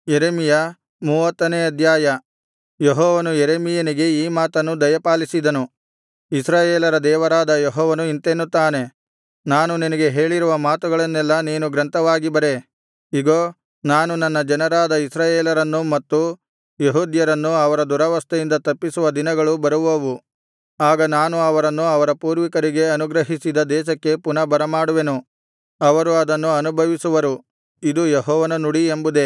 ಯೆರೆಮೀಯ ಮೂವತ್ತನೇ ಅಧ್ಯಾಯ ಯೆಹೋವನು ಯೆರೆಮೀಯನಿಗೆ ಈ ಮಾತನ್ನು ದಯಪಾಲಿಸಿದನು ಇಸ್ರಾಯೇಲರ ದೇವರಾದ ಯೆಹೋವನು ಇಂತೆನ್ನುತ್ತಾನೆ ನಾನು ನಿನಗೆ ಹೇಳಿರುವ ಮಾತುಗಳನ್ನೆಲ್ಲಾ ನೀನು ಗ್ರಂಥವಾಗಿ ಬರೆ ಇಗೋ ನಾನು ನನ್ನ ಜನರಾದ ಇಸ್ರಾಯೇಲರನ್ನು ಮತ್ತು ಯೆಹೂದ್ಯರನ್ನು ಅವರ ದುರವಸ್ಥೆಯಿಂದ ತಪ್ಪಿಸುವ ದಿನಗಳು ಬರುವವು ಆಗ ನಾನು ಅವರನ್ನು ಅವರ ಪೂರ್ವಿಕರಿಗೆ ಅನುಗ್ರಹಿಸಿದ ದೇಶಕ್ಕೆ ಪುನಃ ಬರಮಾಡುವೆನು ಅವರು ಅದನ್ನು ಅನುಭವಿಸುವರು ಇದು ಯೆಹೋವನ ನುಡಿ ಎಂಬುದೇ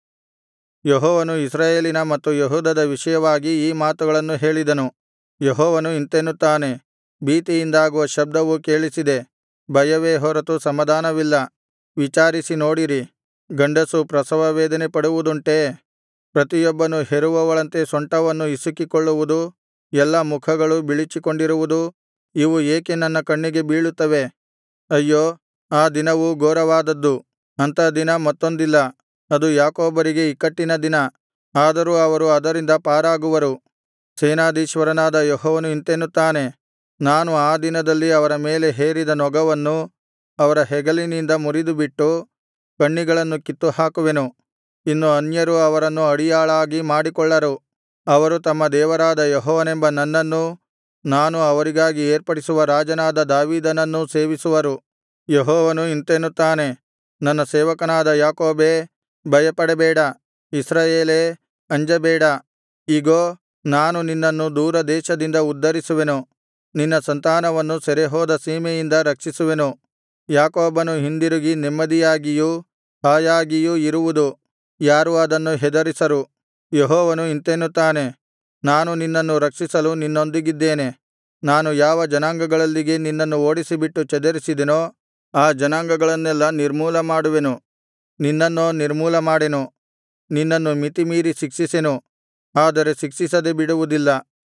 ಯೆಹೋವನು ಇಸ್ರಾಯೇಲಿನ ಮತ್ತು ಯೆಹೂದದ ವಿಷಯವಾಗಿ ಈ ಮಾತುಗಳನ್ನು ಹೇಳಿದನು ಯೆಹೋವನು ಇಂತೆನ್ನುತ್ತಾನೆ ಭೀತಿಯಿಂದಾಗುವ ಶಬ್ದವು ಕೇಳಿಸಿದೆ ಭಯವೇ ಹೊರತು ಸಮಾಧಾನವಿಲ್ಲ ವಿಚಾರಿಸಿ ನೋಡಿರಿ ಗಂಡಸು ಪ್ರಸವವೇದನೆ ಪಡುವುದುಂಟೇ ಪ್ರತಿಯೊಬ್ಬನು ಹೆರುವವಳಂತೆ ಸೊಂಟವನ್ನು ಇಸುಕಿಕೊಳ್ಳುವುದು ಎಲ್ಲಾ ಮುಖಗಳು ಬಿಳಿಚಿಕೊಂಡಿರುವುದು ಇವು ಏಕೆ ನನ್ನ ಕಣ್ಣಿಗೆ ಬೀಳುತ್ತವೆ ಅಯ್ಯೋ ಆ ದಿನವು ಘೋರವಾದದ್ದು ಅಂಥ ದಿನ ಮತ್ತೊಂದಿಲ್ಲ ಅದು ಯಾಕೋಬರಿಗೆ ಇಕ್ಕಟ್ಟಿನ ದಿನ ಆದರೂ ಅವರು ಅದರಿಂದ ಪಾರಾಗುವರು ಸೇನಾಧೀಶ್ವರನಾದ ಯೆಹೋವನು ಇಂತೆನ್ನುತ್ತಾನೆ ನಾನು ಆ ದಿನದಲ್ಲಿ ಅವರ ಮೇಲೆ ಹೇರಿದ ನೊಗವನ್ನು ಅವರ ಹೆಗಲಿನಿಂದ ಮುರಿದುಬಿಟ್ಟು ಕಣ್ಣಿಗಳನ್ನು ಕಿತ್ತುಹಾಕುವೆನು ಇನ್ನು ಅನ್ಯರು ಅವರನ್ನು ಅಡಿಯಾಳಾಗಿ ಮಾಡಿಕೊಳ್ಳರು ಅವರು ತಮ್ಮ ದೇವರಾದ ಯೆಹೋವನೆಂಬ ನನ್ನನ್ನೂ ನಾನು ಅವರಿಗಾಗಿ ಏರ್ಪಡಿಸುವ ರಾಜನಾದ ದಾವೀದನನ್ನೂ ಸೇವಿಸುವರು ಯೆಹೋವನು ಇಂತೆನ್ನುತ್ತಾನೆ ನನ್ನ ಸೇವಕನಾದ ಯಾಕೋಬೇ ಭಯಪಡಬೇಡ ಇಸ್ರಾಯೇಲೇ ಅಂಜಬೇಡ ಇಗೋ ನಾನು ನಿನ್ನನ್ನು ದೂರದೇಶದಿಂದ ಉದ್ಧರಿಸುವೆನು ನಿನ್ನ ಸಂತಾನವನ್ನು ಸೆರೆಹೋದ ಸೀಮೆಯಿಂದ ರಕ್ಷಿಸುವೆನು ಯಾಕೋಬನು ಹಿಂದಿರುಗಿ ನೆಮ್ಮದಿಯಾಗಿಯೂ ಹಾಯಾಗಿಯೂ ಇರುವುದು ಯಾರೂ ಅದನ್ನು ಹೆದರಿಸರು ಯೆಹೋವನು ಇಂತೆನ್ನುತ್ತಾನೆ ನಾನು ನಿನ್ನನ್ನು ರಕ್ಷಿಸಲು ನಿನ್ನೊಂದಿಗಿದ್ದೇನೆ ನಾನು ಯಾವ ಜನಾಂಗಗಳಲ್ಲಿಗೆ ನಿನ್ನನ್ನು ಓಡಿಸಿಬಿಟ್ಟು ಚದರಿಸಿದೆನೋ ಆ ಜನಾಂಗಗಳನ್ನೆಲ್ಲಾ ನಿರ್ಮೂಲಮಾಡುವೆನು ನಿನ್ನನ್ನೋ ನಿರ್ಮೂಲಮಾಡೆನು ನಿನ್ನನ್ನು ಮಿತಿಮೀರಿ ಶಿಕ್ಷಿಸೆನು ಆದರೆ ಶಿಕ್ಷಿಸದೆ ಬಿಡುವುದಿಲ್ಲ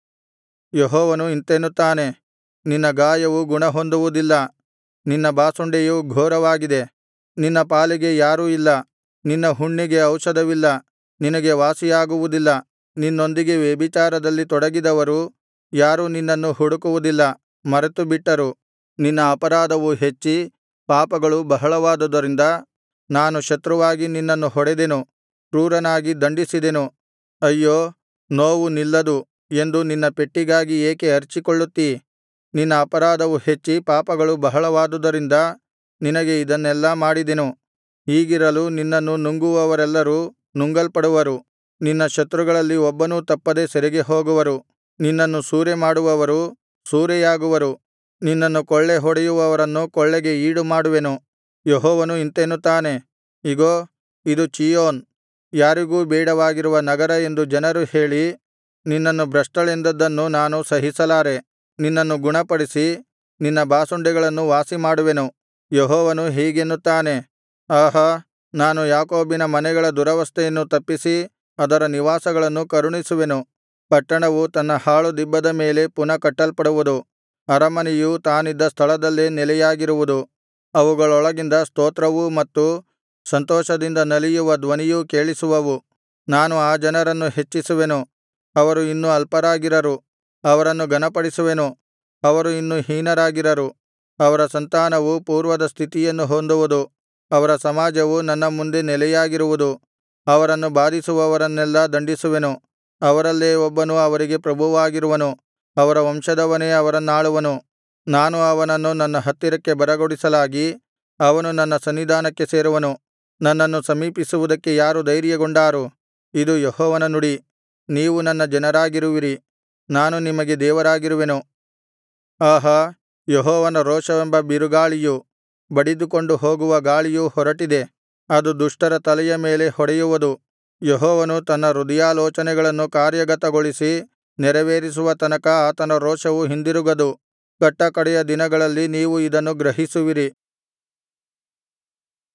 ಯೆಹೋವನು ಇಂತೆನ್ನುತ್ತಾನೆ ನಿನ್ನ ಗಾಯವು ಗುಣಹೊಂದುವುದಿಲ್ಲ ನಿನ್ನ ಬಾಸುಂಡೆಯು ಘೋರವಾಗಿದೆ ನಿನ್ನ ಪಾಲಿಗೆ ಯಾರೂ ಇಲ್ಲ ನಿನ್ನ ಹುಣ್ಣಿಗೆ ಔಷಧವಿಲ್ಲ ನಿನಗೆ ವಾಸಿಯಾಗುವುದಿಲ್ಲ ನಿನ್ನೊಂದಿಗೆ ವ್ಯಭಿಚಾರದಲ್ಲಿ ತೊಡಗಿದವರು ಯಾರೂ ನಿನ್ನನ್ನು ಹುಡುಕುವುದಿಲ್ಲ ಮರೆತುಬಿಟ್ಟರು ನಿನ್ನ ಅಪರಾಧವು ಹೆಚ್ಚಿ ಪಾಪಗಳು ಬಹಳವಾದುದರಿಂದ ನಾನು ಶತ್ರುವಾಗಿ ನಿನ್ನನ್ನು ಹೊಡೆದೆನು ಕ್ರೂರನಾಗಿ ದಂಡಿಸಿದೆನು ಅಯ್ಯೋ ನೋವು ನಿಲ್ಲದು ಎಂದು ನಿನ್ನ ಪೆಟ್ಟಿಗಾಗಿ ಏಕೆ ಅರಚಿಕೊಳ್ಳುತ್ತೀ ನಿನ್ನ ಅಪರಾಧವು ಹೆಚ್ಚಿ ಪಾಪಗಳು ಬಹಳವಾದುದರಿಂದ ನಿನಗೆ ಇದನ್ನೆಲ್ಲಾ ಮಾಡಿದೆನು ಹೀಗಿರಲು ನಿನ್ನನ್ನು ನುಂಗುವವರೆಲ್ಲರೂ ನುಂಗಲ್ಪಡುವರು ನಿನ್ನ ಶತ್ರುಗಳಲ್ಲಿ ಒಬ್ಬನೂ ತಪ್ಪದೆ ಸೆರೆಗೆ ಹೋಗುವರು ನಿನ್ನನ್ನು ಸೂರೆಮಾಡುವವರು ಸೂರೆಯಾಗುವರು ನಿನ್ನನ್ನು ಕೊಳ್ಳೆ ಹೊಡೆಯುವವರನ್ನು ಕೊಳ್ಳೆಗೆ ಈಡುಮಾಡುವೆನು ಯೆಹೋವನು ಇಂತೆನ್ನುತ್ತಾನೆ ಇಗೋ ಇದು ಚೀಯೋನ್ ಯಾರಿಗೂ ಬೇಡವಾಗಿರುವ ನಗರ ಎಂದು ಜನರು ಹೇಳಿ ನಿನ್ನನ್ನು ಭ್ರಷ್ಟಳೆಂದದ್ದನ್ನು ನಾನು ಸಹಿಸಲಾರೆ ನಿನ್ನನ್ನು ಗುಣಪಡಿಸಿ ನಿನ್ನ ಬಾಸುಂಡೆಗಳನ್ನು ವಾಸಿಮಾಡುವೆನು ಯೆಹೋವನು ಹೀಗೆನ್ನುತ್ತಾನೆ ಆಹಾ ನಾನು ಯಾಕೋಬಿನ ಮನೆಗಳ ದುರವಸ್ಥೆಯನ್ನು ತಪ್ಪಿಸಿ ಅದರ ನಿವಾಸಗಳನ್ನು ಕರುಣಿಸುವೆನು ಪಟ್ಟಣವು ತನ್ನ ಹಾಳು ದಿಬ್ಬದ ಮೇಲೆ ಪುನಃ ಕಟ್ಟಲ್ಪಡುವುದು ಅರಮನೆಯು ತಾನಿದ್ದ ಸ್ಥಳದಲ್ಲೇ ನೆಲೆಯಾಗಿರುವುದು ಅವುಗಳೊಳಗಿಂದ ಸ್ತೋತ್ರವೂ ಮತ್ತು ಸಂತೋಷದಿಂದ ನಲಿಯುವ ಧ್ವನಿಯೂ ಕೇಳಿಸುವವು ನಾನು ಆ ಜನರನ್ನು ಹೆಚ್ಚಿಸುವೆನು ಅವರು ಇನ್ನು ಅಲ್ಪರಾಗಿರರು ಅವರನ್ನು ಘನಪಡಿಸುವೆನು ಅವರು ಇನ್ನು ಹೀನರಾಗಿರರು ಅವರ ಸಂತಾನವು ಪೂರ್ವದ ಸ್ಥಿತಿಯನ್ನು ಹೊಂದುವುದು ಅವರ ಸಮಾಜವು ನನ್ನ ಮುಂದೆ ನೆಲೆಯಾಗಿರುವುದು ಅವರನ್ನು ಬಾಧಿಸುವವರನ್ನೆಲ್ಲಾ ದಂಡಿಸುವೆನು ಅವರಲ್ಲೇ ಒಬ್ಬನು ಅವರಿಗೆ ಪ್ರಭುವಾಗಿರುವನು ಅವರ ವಂಶದವನೇ ಅವರನ್ನಾಳುವನು ನಾನು ಅವನನ್ನು ನನ್ನ ಹತ್ತಿರಕ್ಕೆ ಬರಗೊಡಿಸಲಾಗಿ ಅವನು ನನ್ನ ಸನ್ನಿಧಾನಕ್ಕೆ ಸೇರುವನು ನನ್ನನ್ನು ಸಮೀಪಿಸುವುದಕ್ಕೆ ಯಾರು ಧೈರ್ಯಗೊಂಡಾರು ಇದು ಯೆಹೋವನ ನುಡಿ ನೀವು ನನ್ನ ಜನರಾಗಿರುವಿರಿ ನಾನು ನಿಮಗೆ ದೇವರಾಗಿರುವೆನು ಆಹಾ ಯೆಹೋವನ ರೋಷವೆಂಬ ಬಿರುಗಾಳಿಯು ಬಡಿದುಕೊಂಡು ಹೋಗುವ ಗಾಳಿಯು ಹೊರಟಿದೆ ಅದು ದುಷ್ಟರ ತಲೆಯ ಮೇಲೆ ಹೊಡೆಯುವುದು ಯೆಹೋವನು ತನ್ನ ಹೃದಯಾಲೋಚನೆಗಳನ್ನು ಕಾರ್ಯಗತಗೊಳಿಸಿ ನೆರವೇರಿಸುವ ತನಕ ಆತನ ರೋಷವು ಹಿಂದಿರುಗದು ಕಟ್ಟಕಡೆಯ ದಿನಗಳಲ್ಲಿ ನೀವು ಇದನ್ನು ಗ್ರಹಿಸುವಿರಿ